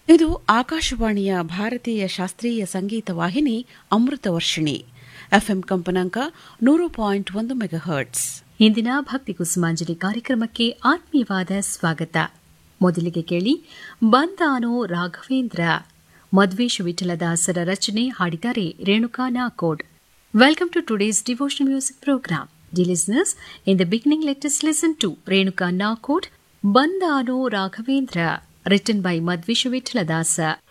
ಇದು ಆಕಾಶವಾಣಿಯ ಭಾರತೀಯ ಶಾಸ್ತ್ರೀಯ ಸಂಗೀತ ವಾಹಿನಿ ಅಮೃತ ವರ್ಷಿಣಿ ಎಫ್ಎಂ ಕಂಪನಾಂಕ ನೂರು ಪಾಯಿಂಟ್ ಒಂದು ಮೆಗಾಹರ್ಟ್ಸ್ ಇಂದಿನ ಭಕ್ತಿ ಕುಸುಮಾಂಜಲಿ ಕಾರ್ಯಕ್ರಮಕ್ಕೆ ಆತ್ಮೀಯವಾದ ಸ್ವಾಗತ ಮೊದಲಿಗೆ ಕೇಳಿ ಬಂದಾನೋ ರಾಘವೇಂದ್ರ ಮಧ್ವೇಶ್ ವಿಠಲದಾಸರ ರಚನೆ ಹಾಡಿದ್ದಾರೆ Renuka Nakod welcome to today's devotion music programme the listeners in the beginning let's listen to Renuka Nakod ಬಂದಾನೋ ರಾಘವೇಂದ್ರ ರಿಟನ್ ಬೈ ಮಧ್ವೇಶ್ ವಿಠಲದಾಸ